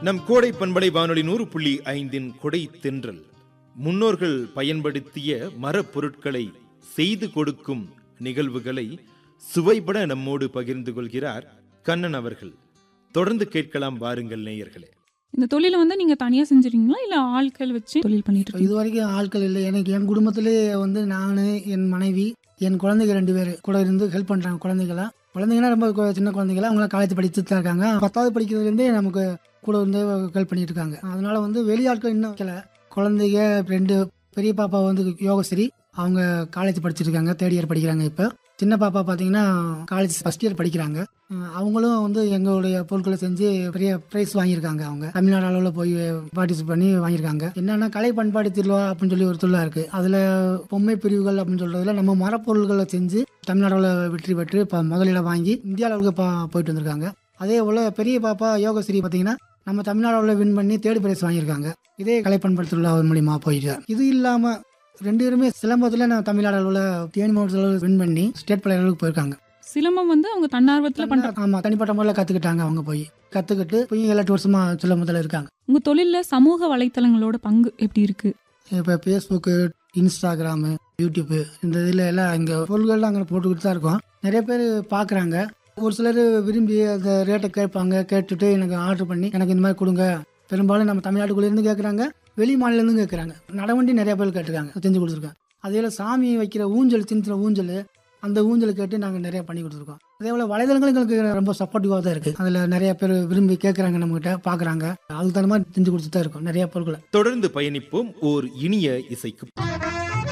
நம் கோடை பண்பலை வானொலி நூறு புள்ளி ஐந்தின் கொடை தென்றல் முன்னோர்கள் பயன்படுத்திய மரப் பொருட்களை செய்து கொடுக்கும் நிகழ்வுகளை சுவைபட நம்மோடு பகிர்ந்து கொள்கிறார் கண்ணன் அவர்கள் தொடர்ந்து கேட்கலாம் வாருங்கள் நேயர்களே இந்த தொழிலை வந்து நீங்க தனியா செஞ்சுறீங்களா இல்ல ஆட்கள் வச்சு தொழில் பண்ணிட்டு இது இருக்கீங்க வரைக்கும் ஆட்கள் இல்லை எனக்கு என் குடும்பத்திலே வந்து நான் என் மனைவி என் குழந்தைங்க ரெண்டு பேர் கூட இருந்து ஹெல்ப் பண்ணுறாங்க குழந்தைங்களா குழந்தைங்கன்னா ரொம்ப கு- சின்ன குழந்தைங்களா அவங்க காலேஜ் படிச்சுட்டு தான் இருக்காங்க பத்தாவது படிக்கிறதுலேருந்தே நமக்கு கூட இருந்து ஹெல்ப் பண்ணிட்டு இருக்காங்க அதனால வந்து வெளி ஆட்கள் இன்னும் வைக்கல குழந்தைங்க ரெண்டு பெரிய பாப்பா வந்து யோகஸ்ரீ அவங்க காலேஜ் படிச்சிட்டு இருக்காங்க தேர்ட் இயர் படிக்கிறாங்க இப்போ சின்ன பாப்பா பார்த்தீங்கன்னா காலேஜ் ஃபர்ஸ்ட் இயர் படிக்கிறாங்க அஹ் அவங்களும் வந்து எங்களுடைய பொருட்களை செஞ்சு பெரிய ப்ரைஸ் வாங்கியிருக்காங்க அவங்க தமிழ்நாடு அளவில் போய் பார்ட்டிசிபேட் பண்ணி வாங்கியிருக்காங்க என்னன்னா கலை பண்பாடு திருவிழா அப்படின்னு சொல்லி ஒரு திருவிழா இருக்கு அதுல பொம்மை பிரிவுகள் அப்படின்னு சொல்றதுல நம்ம மரப்பொருள்களை செஞ்சு தமிழ்நாடுல வெற்றி பெற்று இப்போ முதலிடம் வாங்கி இந்திய அளவுக்கு பா- போயிட்டு வந்திருக்காங்க அதே போல பெரிய பாப்பா யோகஸ்ரீ பார்த்தீங்கன்னா நம்ம தமிழ்நாடுல வின் பண்ணி தேர்ட் பிரைஸ் வாங்கியிருக்காங்க இதே கலை பண்பாடு திருவிழா மூலியமா போயிட்டு இது இல்லாம ரெண்டு பேருமே சிலம்பத்துல நான் தமிழ்நாடு அளவில் தேனி மாவட்டத்தில் வின் பண்ணி ஸ்டேட் பிளேயர் அளவுக்கு போயிருக்காங்க சிலம்பம் வந்து அவங்க தன்னார்வத்துல பண்றாங்க ஆமா தனிப்பட்ட முறையில் கத்துக்கிட்டாங்க அவங்க போய் கத்துக்கிட்டு போய் ஏழு எட்டு வருஷமா சிலம்பத்தில் இருக்காங்க உங்க தொழில்ல சமூக வலைத்தளங்களோட பங்கு எப்படி இருக்கு இப்போ ஃபேஸ்புக்கு இன்ஸ்டாகிராமு யூடியூப்பு இந்த இதில் எல்லாம் இங்கே பொருள்கள்லாம் அங்கே போட்டுக்கிட்டு தான் இருக்கோம் நிறைய பேர் பார்க்குறாங்க ஒரு சிலர் விரும்பி அந்த ரேட்டை கேட்பாங்க கேட்டுட்டு எனக்கு ஆர்டர் பண்ணி எனக்கு இந்த மாதிரி கொடுங்க பெரும்பாலும் நம்ம தமிழ்நாட்டுக்குள்ளேருந்து கேட்குறாங்க வெளி மாநிலேருந்து கேட்குறாங்க நடவண்டி நிறைய பேர் கேட்டிருக்காங்க செஞ்சு கொடுத்துருக்கேன் அதே போல் சாமி வைக்கிற ஊஞ்சல் சின்ன சின்ன ஊஞ்சல் அந்த ஊஞ்சல் கேட்டு நாங்கள் நிறைய பண்ணி கொடுத்துருக்கோம் அதே போல் வலைதளங்கள் எங்களுக்கு ரொம்ப சப்போர்ட்டிவாக தான் இருக்குது அதில் நிறைய பேர் விரும்பி கேட்குறாங்க நம்மகிட்ட பார்க்குறாங்க அதுக்கு தகுந்த மாதிரி செஞ்சு கொடுத்துட்டு தான் இருக்கோம் நிறைய பொருட்களை தொடர்ந்து பயணிப்போம் ஓர் இனிய இசைக்கு